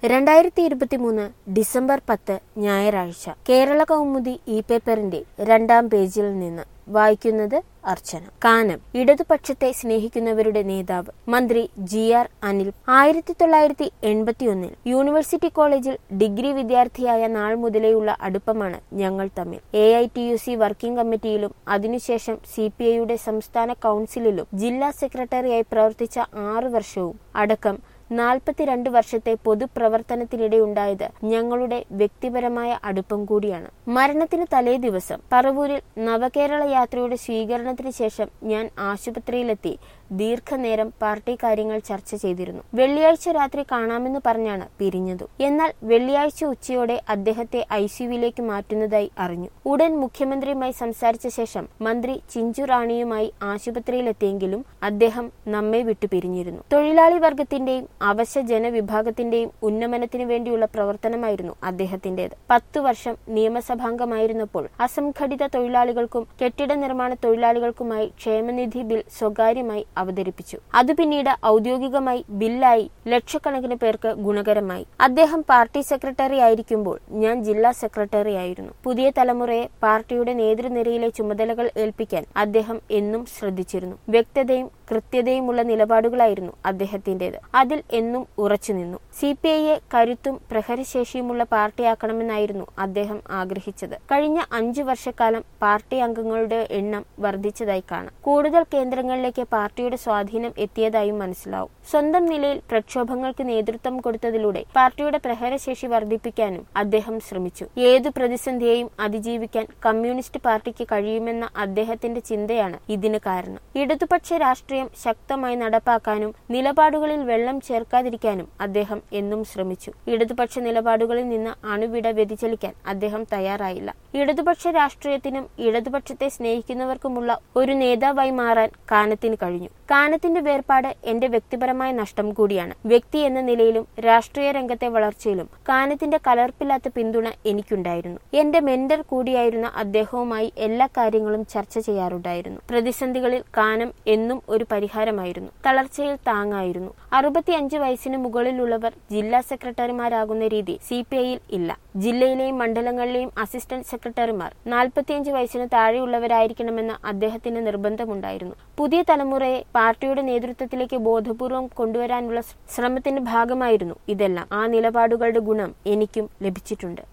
രണ്ടായിരത്തി ഇരുപത്തിമൂന്ന് ഡിസംബർ പത്ത് ഞായറാഴ്ച കേരള കൗമുദി ഇ പേപ്പറിന്റെ രണ്ടാം പേജിൽ നിന്ന് വായിക്കുന്നത് അർച്ചന കാനം ഇടതുപക്ഷത്തെ സ്നേഹിക്കുന്നവരുടെ നേതാവ് മന്ത്രി ജി ആർ അനിൽ ആയിരത്തി തൊള്ളായിരത്തി എൺപത്തിയൊന്നിൽ യൂണിവേഴ്സിറ്റി കോളേജിൽ ഡിഗ്രി വിദ്യാർത്ഥിയായ നാൾ മുതലേയുള്ള അടുപ്പമാണ് ഞങ്ങൾ തമ്മിൽ A I T U C working കമ്മിറ്റിയിലും അതിനുശേഷം സി പി ഐയുടെ സംസ്ഥാന കൌൺസിലിലും ജില്ലാ സെക്രട്ടറിയായി പ്രവർത്തിച്ച ആറു വർഷവും അടക്കം നാൽപ്പത്തിരണ്ട് വർഷത്തെ പൊതുപ്രവർത്തനത്തിനിടെയുണ്ടായത് ഞങ്ങളുടെ വ്യക്തിപരമായ അടുപ്പം കൂടിയാണ് മരണത്തിന് തലേ ദിവസം പറവൂരിൽ നവകേരള യാത്രയുടെ സ്വീകരണത്തിന് ശേഷം ഞാൻ ആശുപത്രിയിലെത്തി ദീർഘനേരം പാർട്ടി കാര്യങ്ങൾ ചർച്ച ചെയ്തിരുന്നു വെള്ളിയാഴ്ച രാത്രി കാണാമെന്ന് പറഞ്ഞാണ് പിരിഞ്ഞതു എന്നാൽ വെള്ളിയാഴ്ച ഉച്ചയോടെ അദ്ദേഹത്തെ ഐസിയുവിലേക്ക് മാറ്റുന്നതായി അറിഞ്ഞു ഉടൻ മുഖ്യമന്ത്രിയുമായി സംസാരിച്ച ശേഷം മന്ത്രി ചിഞ്ചു റാണിയുമായി ആശുപത്രിയിലെത്തിയെങ്കിലും അദ്ദേഹം നമ്മെ വിട്ടു പിരിഞ്ഞിരുന്നു തൊഴിലാളി വർഗത്തിന്റെയും അവശ ജനവിഭാഗത്തിന്റെയും ഉന്നമനത്തിനു വേണ്ടിയുള്ള പ്രവർത്തനമായിരുന്നു അദ്ദേഹത്തിന്റേത് പത്തു വർഷം നിയമസഭാംഗമായിരുന്നപ്പോൾ അസംഘടിത തൊഴിലാളികൾക്കും കെട്ടിട നിർമ്മാണ തൊഴിലാളികൾക്കുമായി ക്ഷേമനിധി ബിൽ സ്വകാര്യമായി അവതരിപ്പിച്ചു അത് പിന്നീട് ഔദ്യോഗികമായി ബില്ലായി ലക്ഷക്കണക്കിന് പേർക്ക് ഗുണകരമായി അദ്ദേഹം പാർട്ടി സെക്രട്ടറി ആയിരിക്കുമ്പോൾ ഞാൻ ജില്ലാ സെക്രട്ടറി ആയിരുന്നു പുതിയ തലമുറയെ പാർട്ടിയുടെ നേതൃനിരയിലെ ചുമതലകൾ ഏൽപ്പിക്കാൻ അദ്ദേഹം എന്നും ശ്രദ്ധിച്ചിരുന്നു വ്യക്തതയും കൃത്യതയുമുള്ള നിലപാടുകളായിരുന്നു അദ്ദേഹത്തിന്റേത് അതിൽ എന്നും ഉറച്ചുനിന്നു സി പി ഐയെ കരുത്തും പ്രഹരശേഷിയുമുള്ള പാർട്ടിയാക്കണമെന്നായിരുന്നു അദ്ദേഹം ആഗ്രഹിച്ചത് കഴിഞ്ഞ അഞ്ചു വർഷക്കാലം പാർട്ടി അംഗങ്ങളുടെ എണ്ണം വർദ്ധിച്ചതായി കാണാം കൂടുതൽ കേന്ദ്രങ്ങളിലേക്ക് പാർട്ടിയുടെ സ്വാധീനം എത്തിയതായും മനസ്സിലാവും സ്വന്തം നിലയിൽ പ്രക്ഷോഭങ്ങൾക്ക് നേതൃത്വം കൊടുത്തതിലൂടെ പാർട്ടിയുടെ പ്രഹരശേഷി വർദ്ധിപ്പിക്കാനും അദ്ദേഹം ശ്രമിച്ചു ഏതു പ്രതിസന്ധിയെയും അതിജീവിക്കാൻ കമ്മ്യൂണിസ്റ്റ് പാർട്ടിക്ക് കഴിയുമെന്ന അദ്ദേഹത്തിന്റെ ചിന്തയാണ് ഇതിന് കാരണം ഇടതുപക്ഷ രാഷ്ട്രീയം ശക്തമായി നടപ്പാക്കാനും നിലപാടുകളിൽ വെള്ളം ചേർക്കാതിരിക്കാനും അദ്ദേഹം എന്നും ശ്രമിച്ചു ഇടതുപക്ഷ നിലപാടുകളിൽ നിന്ന് അണുവിട വ്യതിചലിക്കാൻ അദ്ദേഹം തയ്യാറായില്ല ഇടതുപക്ഷ രാഷ്ട്രീയത്തിനും ഇടതുപക്ഷത്തെ സ്നേഹിക്കുന്നവർക്കുമുള്ള ഒരു നേതാവായി മാറാൻ കാനത്തിന് കഴിഞ്ഞു കാനത്തിന്റെ വേർപാട് എന്റെ വ്യക്തിപരമായ നഷ്ടം കൂടിയാണ് വ്യക്തി എന്ന നിലയിലും രാഷ്ട്രീയ രംഗത്തെ വളർച്ചയിലും കാനത്തിന്റെ കലർപ്പില്ലാത്ത പിന്തുണ എനിക്കുണ്ടായിരുന്നു എന്റെ മെന്റർ കൂടിയായിരുന്ന അദ്ദേഹവുമായി എല്ലാ കാര്യങ്ങളും ചർച്ച ചെയ്യാറുണ്ടായിരുന്നു പ്രതിസന്ധികളിൽ കാനം എന്നും ഒരു പരിഹാരമായിരുന്നു തളർച്ചയിൽ താങ്ങായിരുന്നു അറുപത്തിയഞ്ച് വയസ്സിന് മുകളിലുള്ളവർ ജില്ലാ സെക്രട്ടറിമാരാകുന്ന രീതി സി പി ഐയിൽ ഇല്ല ജില്ലയിലെയും മണ്ഡലങ്ങളിലെയും അസിസ്റ്റന്റ് സെക്രട്ടറിമാർ നാൽപ്പത്തിയഞ്ച് വയസ്സിന് താഴെയുള്ളവരായിരിക്കണമെന്ന് അദ്ദേഹത്തിന് നിർബന്ധമുണ്ടായിരുന്നു പുതിയ തലമുറയെ പാർട്ടിയുടെ നേതൃത്വത്തിലേക്ക് ബോധപൂർവം കൊണ്ടുവരാനുള്ള ശ്രമത്തിന്റെ ഭാഗമായിരുന്നു ഇതെല്ലാം ആ നിലപാടുകളുടെ ഗുണം എനിക്കും ലഭിച്ചിട്ടുണ്ട്